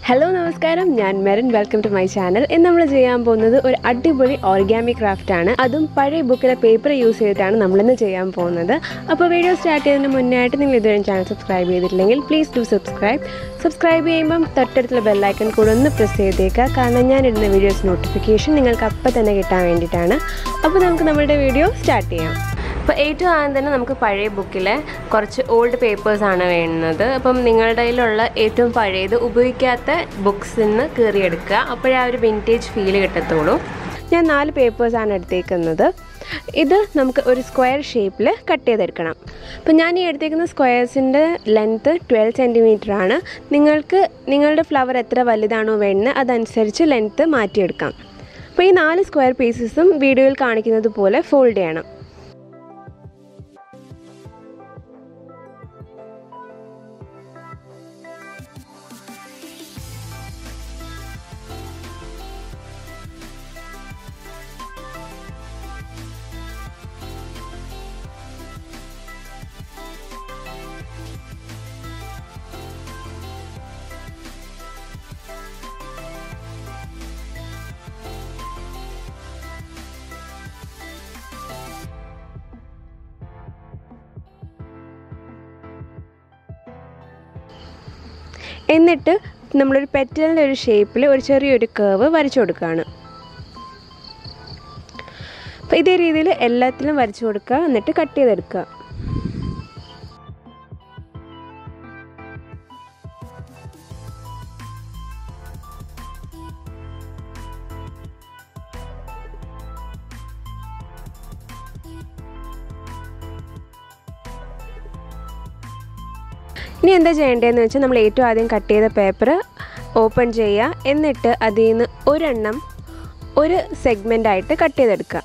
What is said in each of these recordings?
hello നമസ്കാരം ഞാൻ Merin welcome to my channel ഇന്ന് നമ്മൾ ചെയ്യാൻ പോകുന്നത് ഒരു അടിപൊളി ഓർഗാമി ക്രാഫ്റ്റ് ആണ് അതും പഴയ ബുക്കിലെ പേപ്പർ യൂസ് ചെയ്തിട്ടാണ് നമ്മളിന്ന് ചെയ്യാൻ പോകുന്നത് അപ്പോൾ വീഡിയോ സ്റ്റാർട്ട് ചെയ്യുന്നതിന് മുന്നേ ആയിട്ട് നിങ്ങൾ ഇതുവരെ ചാനൽ സബ്സ്ക്രൈബ് ചെയ്തിട്ടില്ലെങ്കിൽ പ്ലീസ് ഡു സബ്സ്ക്രൈബ് സബ്സ്ക്രൈബ് ചെയ്യുമ്പം തൊട്ടടുത്തുള്ള ബെല്ലൈക്കൺ കൂടെ ഒന്ന് പ്രസ് ചെയ്തേക്കുക കാരണം ഞാൻ ഇടുന്ന വീഡിയോസ് നോട്ടിഫിക്കേഷൻ നിങ്ങൾക്ക് അപ്പം തന്നെ കിട്ടാൻ വേണ്ടിയിട്ടാണ് അപ്പോൾ നമുക്ക് നമ്മളുടെ വീഡിയോ സ്റ്റാർട്ട് ചെയ്യാം അപ്പോൾ ഏറ്റവും ആദ്യം തന്നെ നമുക്ക് പഴയ ബുക്കിലെ കുറച്ച് ഓൾഡ് പേപ്പേഴ്സാണ് വേണ്ടുന്നത് അപ്പം നിങ്ങളുടെ കയ്യിലുള്ള ഏറ്റവും പഴയത് ഉപയോഗിക്കാത്ത ബുക്സിൽ നിന്ന് കീറിയെടുക്കുക അപ്പോഴേ ആ ഒരു വിൻറ്റേജ് ഫീൽ കിട്ടത്തുള്ളൂ ഞാൻ നാല് പേപ്പേഴ്സാണ് എടുത്തേക്കുന്നത് ഇത് നമുക്ക് ഒരു സ്ക്വയർ ഷേപ്പിൽ കട്ട് ചെയ്തെടുക്കണം അപ്പോൾ ഞാൻ ഈ എടുത്തേക്കുന്ന സ്ക്വയേഴ്സിൻ്റെ ലെങ്ത്ത് ട്വൽവ് സെൻറ്റിമീറ്റർ ആണ് നിങ്ങൾക്ക് നിങ്ങളുടെ ഫ്ലവർ എത്ര വലുതാണോ വേണ്ടത് അതനുസരിച്ച് ലെങ്ത്ത് മാറ്റിയെടുക്കാം അപ്പോൾ ഈ നാല് സ്ക്വയർ പീസസും വീഡിയോയിൽ കാണിക്കുന്നത് പോലെ ഫോൾഡ് ചെയ്യണം എന്നിട്ട് നമ്മളൊരു പെറ്റലിൻ്റെ ഒരു ഷേപ്പിൽ ഒരു ചെറിയൊരു കേവ് വരച്ചു കൊടുക്കുകയാണ് അപ്പോൾ ഇതേ രീതിയിൽ എല്ലാത്തിലും വരച്ചു കൊടുക്കുക എന്നിട്ട് കട്ട് ചെയ്തെടുക്കുക ഇനി എന്താ ചെയ്യേണ്ടതെന്ന് വെച്ചാൽ നമ്മൾ ഏറ്റവും ആദ്യം കട്ട് ചെയ്ത പേപ്പർ ഓപ്പൺ ചെയ്യുക എന്നിട്ട് അതിൽ നിന്ന് ഒരെണ്ണം ഒരു സെഗ്മെൻ്റ് ആയിട്ട് കട്ട് ചെയ്തെടുക്കുക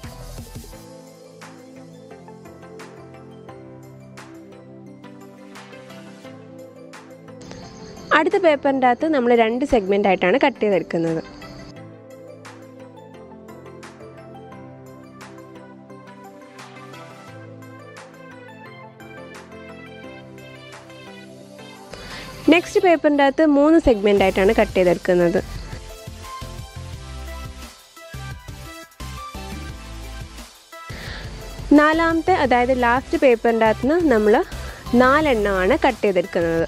അടുത്ത പേപ്പറിൻ്റെ അകത്ത് നമ്മൾ രണ്ട് സെഗ്മെൻ്റ് ആയിട്ടാണ് കട്ട് ചെയ്തെടുക്കുന്നത് നെക്സ്റ്റ് പേപ്പറിൻ്റെ അകത്ത് മൂന്ന് സെഗ്മെൻ്റ് ആയിട്ടാണ് കട്ട് ചെയ്തെടുക്കുന്നത് നാലാമത്തെ അതായത് ലാസ്റ്റ് പേപ്പറിൻ്റെ അകത്ത് നിന്ന് നമ്മൾ നാലെണ്ണമാണ് കട്ട് ചെയ്തെടുക്കുന്നത്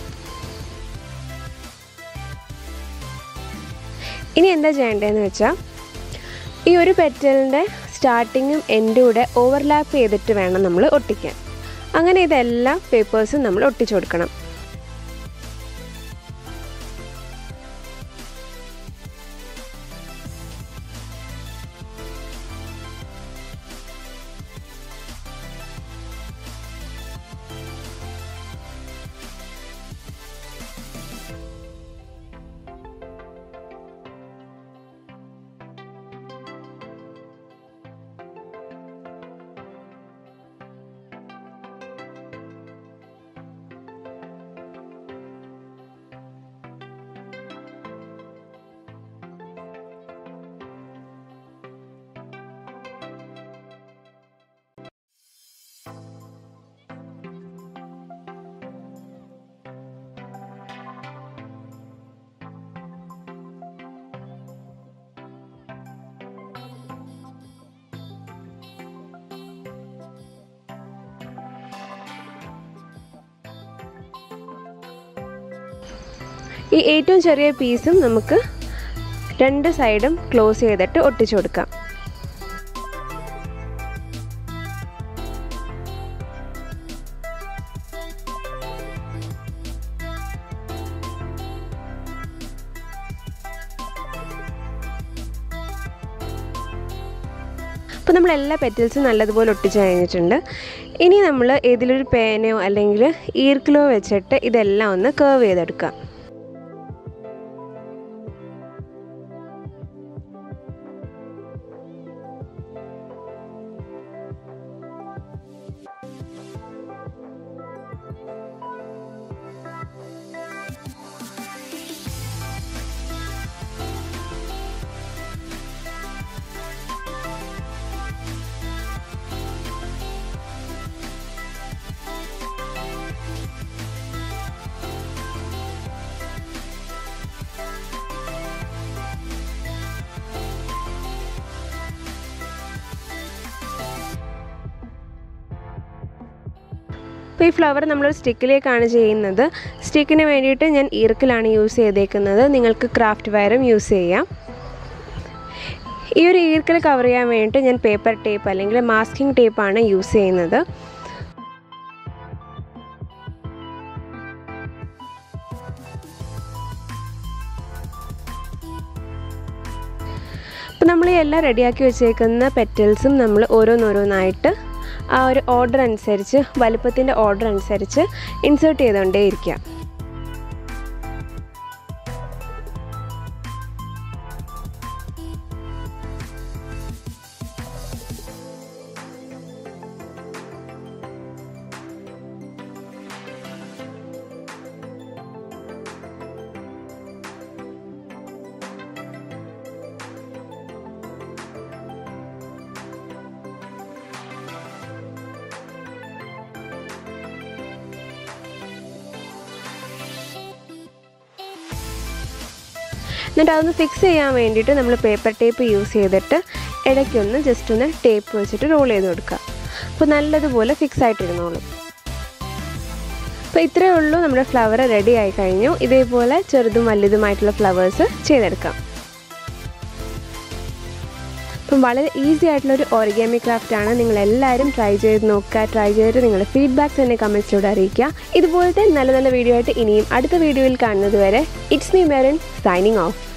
ഇനി എന്താ ചെയ്യേണ്ടതെന്ന് വെച്ചാൽ ഈ ഒരു പെറ്റലിൻ്റെ സ്റ്റാർട്ടിങ്ങും എൻഡും കൂടെ ഓവർലാപ്പ് ചെയ്തിട്ട് വേണം നമ്മൾ ഒട്ടിക്കാൻ അങ്ങനെ ഇതെല്ലാ പേപ്പേഴ്സും നമ്മൾ ഒട്ടിച്ചു കൊടുക്കണം ഈ ഏറ്റവും ചെറിയ പീസും നമുക്ക് രണ്ട് സൈഡും ക്ലോസ് ചെയ്തിട്ട് ഒട്ടിച്ചു കൊടുക്കാം അപ്പോൾ നമ്മൾ എല്ലാ പെറ്റൽസും നല്ലതുപോലെ ഒട്ടിച്ച് കഴിഞ്ഞിട്ടുണ്ട് ഇനി നമ്മൾ ഏതിലൊരു പേനയോ അല്ലെങ്കിൽ ഈർക്കിലോ വെച്ചിട്ട് ഇതെല്ലാം ഒന്ന് കേർവ് ചെയ്തെടുക്കാം അപ്പോൾ ഈ ഫ്ലവർ നമ്മളൊരു സ്റ്റിക്കിലേക്കാണ് ചെയ്യുന്നത് സ്റ്റിക്കിന് വേണ്ടിയിട്ട് ഞാൻ ഈർക്കിലാണ് യൂസ് ചെയ്തേക്കുന്നത് നിങ്ങൾക്ക് ക്രാഫ്റ്റ് വയറും യൂസ് ചെയ്യാം ഈ ഒരു ഈർക്കൽ കവർ ചെയ്യാൻ വേണ്ടിയിട്ട് ഞാൻ പേപ്പർ ടേപ്പ് അല്ലെങ്കിൽ മാസ്കിംഗ് ടേപ്പാണ് യൂസ് ചെയ്യുന്നത് അപ്പോൾ നമ്മൾ ഈ എല്ലാം റെഡിയാക്കി വെച്ചേക്കുന്ന പെറ്റൽസും നമ്മൾ ഓരോന്നോരോന്നായിട്ട് ആ ഒരു ഓർഡർ അനുസരിച്ച് വലുപ്പത്തിൻ്റെ ഓർഡർ അനുസരിച്ച് ഇൻസേർട്ട് ചെയ്തുകൊണ്ടേയിരിക്കുക എന്നിട്ട് അതൊന്ന് ഫിക്സ് ചെയ്യാൻ വേണ്ടിയിട്ട് നമ്മൾ പേപ്പർ ടേപ്പ് യൂസ് ചെയ്തിട്ട് ഇടയ്ക്കൊന്ന് ജസ്റ്റ് ഒന്ന് ടേപ്പ് വെച്ചിട്ട് റോൾ ചെയ്ത് കൊടുക്കുക അപ്പോൾ നല്ലതുപോലെ ഫിക്സ് ആയിട്ടിരുന്നോളും അപ്പോൾ ഇത്രയേ ഉള്ളൂ നമ്മുടെ ഫ്ലവർ റെഡി ആയി കഴിഞ്ഞു ഇതേപോലെ ചെറുതും വലുതുമായിട്ടുള്ള ഫ്ലവേഴ്സ് ചെയ്തെടുക്കാം അപ്പം വളരെ ഈസി ആയിട്ടുള്ള ഒരു ഓർഗാമിക് ക്രാഫ്റ്റ് ആണ് നിങ്ങൾ എല്ലാവരും ട്രൈ ചെയ്ത് നോക്കുക ട്രൈ ചെയ്തിട്ട് നിങ്ങളുടെ ഫീഡ്ബാക്ക്സ് എന്നെ കമൻസിലൂടെ അറിയിക്കുക ഇതുപോലത്തെ നല്ല നല്ല വീഡിയോ ആയിട്ട് ഇനിയും അടുത്ത വീഡിയോയിൽ കാണുന്നത് വരെ it's me Merin signing of